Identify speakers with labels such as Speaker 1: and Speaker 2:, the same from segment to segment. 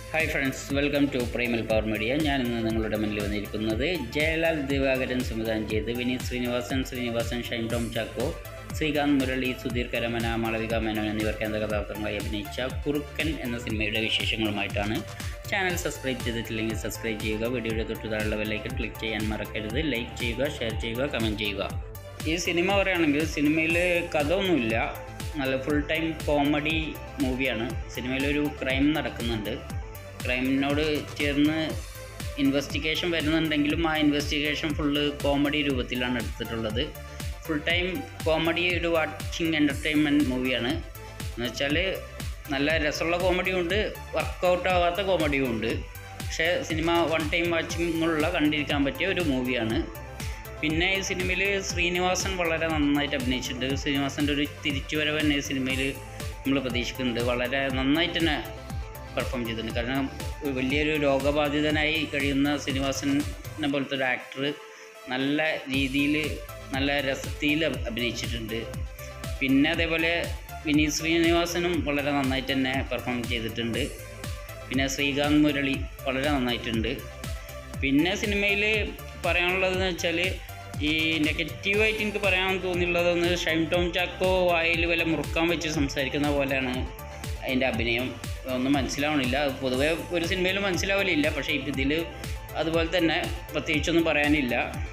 Speaker 1: hi friends welcome to Primal Power Media ഞാൻ ഇന്ന് നിങ്ങളുടെ മുന്നിൽ വന്നിരിക്കുന്നത് ജയലാൽ ദിവാകരൻ സംവിധാനം ചെയ്ത് വിനീത് ശ്രീനിവാസൻ ശ്രീനിവാസൻ ഷൈൻ ടോം ചാക്കോ ശ്രീകാന്ത് മുരളി സുധീർ കരമന മാളവിക മേനോൻ എന്നിവർ കേന്ദ്ര കഥാപാത്രങ്ങളായി അഭിനയിച്ച കുറുക്കൻ എന്ന സിനിമയുടെ വിശേഷങ്ങളുമായിട്ടാണ് ചാനൽ സബ്സ്ക്രൈബ് ചെയ്തിട്ടില്ലെങ്കിൽ സബ്സ്ക്രൈബ് ചെയ്യുക വീഡിയോയുടെ തൊട്ടു താഴെയുള്ള ബെല്ലൈക്കൻ ക്ലിക്ക് ചെയ്യാൻ മറക്കരുത് ലൈക്ക് ചെയ്യുക ഷെയർ ചെയ്യുക കമൻറ്റ് ചെയ്യുക ഈ സിനിമ പറയുകയാണെങ്കിൽ സിനിമയിൽ കഥ ഒന്നുമില്ല നല്ല ഫുൾ ടൈം കോമഡി മൂവിയാണ് സിനിമയിലൊരു ക്രൈം നടക്കുന്നുണ്ട് ക്രൈമിനോട് ചേർന്ന് ഇൻവെസ്റ്റിഗേഷൻ വരുന്നുണ്ടെങ്കിലും ആ ഇൻവെസ്റ്റിഗേഷൻ ഫുള്ള് കോമഡി രൂപത്തിലാണ് എടുത്തിട്ടുള്ളത് ഫുൾ ടൈം കോമഡി ഒരു വാച്ചിങ് എൻ്റർടൈൻമെൻറ്റ് മൂവിയാണ് എന്ന് വെച്ചാൽ നല്ല രസമുള്ള കോമഡിയും ഉണ്ട് വർക്കൗട്ട് ആവാത്ത കോമഡിയും ഉണ്ട് പക്ഷേ സിനിമ വൺ ടൈം വാച്ചിങ്ങുള്ള കണ്ടിരിക്കാൻ പറ്റിയ ഒരു മൂവിയാണ് പിന്നെ ഈ സിനിമയിൽ ശ്രീനിവാസൻ വളരെ നന്നായിട്ട് അഭിനയിച്ചിട്ടുണ്ട് ശ്രീനിവാസൻ്റെ ഒരു തിരിച്ചുവരവ് തന്നെ ഈ സിനിമയിൽ നമ്മൾ പ്രതീക്ഷിക്കുന്നുണ്ട് വളരെ നന്നായിട്ട് തന്നെ പെർഫോം ചെയ്തിട്ടുണ്ട് കാരണം ഒരു വലിയൊരു രോഗബാധിതനായി കഴിയുന്ന ശ്രീനിവാസനെ പോലത്തെ ഒരു ആക്ടർ നല്ല രീതിയിൽ നല്ല രസത്തിൽ അഭിനയിച്ചിട്ടുണ്ട് പിന്നെ അതേപോലെ വിനീത് ശ്രീനിവാസനും വളരെ നന്നായിട്ട് തന്നെ പെർഫോം ചെയ്തിട്ടുണ്ട് പിന്നെ ശ്രീകാന്ത് മുരളി വളരെ നന്നായിട്ടുണ്ട് പിന്നെ സിനിമയിൽ പറയാനുള്ളതെന്ന് വെച്ചാൽ ഈ നെഗറ്റീവായിട്ട് എനിക്ക് പറയാൻ തോന്നിയുള്ളതെന്ന് ഷൈം ടോം ചാക്കോ വായിൽ വല്ല മുറുക്കാൻ വെച്ച് സംസാരിക്കുന്ന പോലെയാണ് അതിൻ്റെ അഭിനയം ഒന്നും മനസ്സിലാവണില്ല അത് പൊതുവേ ഒരു സിനിമയിലും മനസ്സിലാവലില്ല പക്ഷേ ഇതിൽ അതുപോലെ തന്നെ പ്രത്യേകിച്ചൊന്നും പറയാനില്ല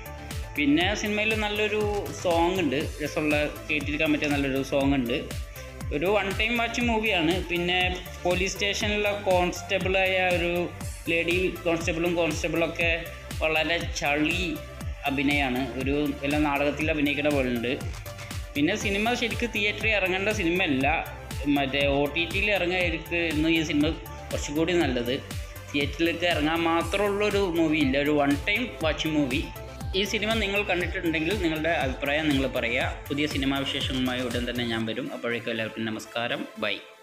Speaker 1: പിന്നെ സിനിമയിൽ നല്ലൊരു സോങ് ഉണ്ട് രസമുള്ള കേട്ടിരിക്കാൻ പറ്റിയ നല്ലൊരു സോങ് ഉണ്ട് ഒരു വൺ ടൈം വാച്ചിങ് മൂവിയാണ് പിന്നെ പോലീസ് സ്റ്റേഷനിലെ കോൺസ്റ്റബിളായ ഒരു ലേഡി കോൺസ്റ്റബിളും കോൺസ്റ്റബിളൊക്കെ വളരെ ചളി അഭിനയമാണ് ഒരു എല്ലാ നാടകത്തിൽ അഭിനയിക്കുന്ന പോലുണ്ട് പിന്നെ സിനിമ ശരിക്കും തിയേറ്ററിൽ ഇറങ്ങേണ്ട സിനിമ അല്ല മറ്റേ ഒ ടി ടിയിൽ ഇറങ്ങായിരുന്നു ഈ സിനിമ കുറച്ചുകൂടി നല്ലത് തിയേറ്ററിലേക്ക് ഇറങ്ങാൻ മാത്രമുള്ളൊരു മൂവി ഇല്ല ഒരു വൺ ടൈം വാച്ചിങ് മൂവി ഈ സിനിമ നിങ്ങൾ കണ്ടിട്ടുണ്ടെങ്കിൽ നിങ്ങളുടെ അഭിപ്രായം നിങ്ങൾ പറയുക പുതിയ സിനിമാ വിശേഷങ്ങളുമായി ഉടൻ തന്നെ ഞാൻ വരും അപ്പോഴേക്കും എല്ലാവർക്കും നമസ്കാരം ബൈ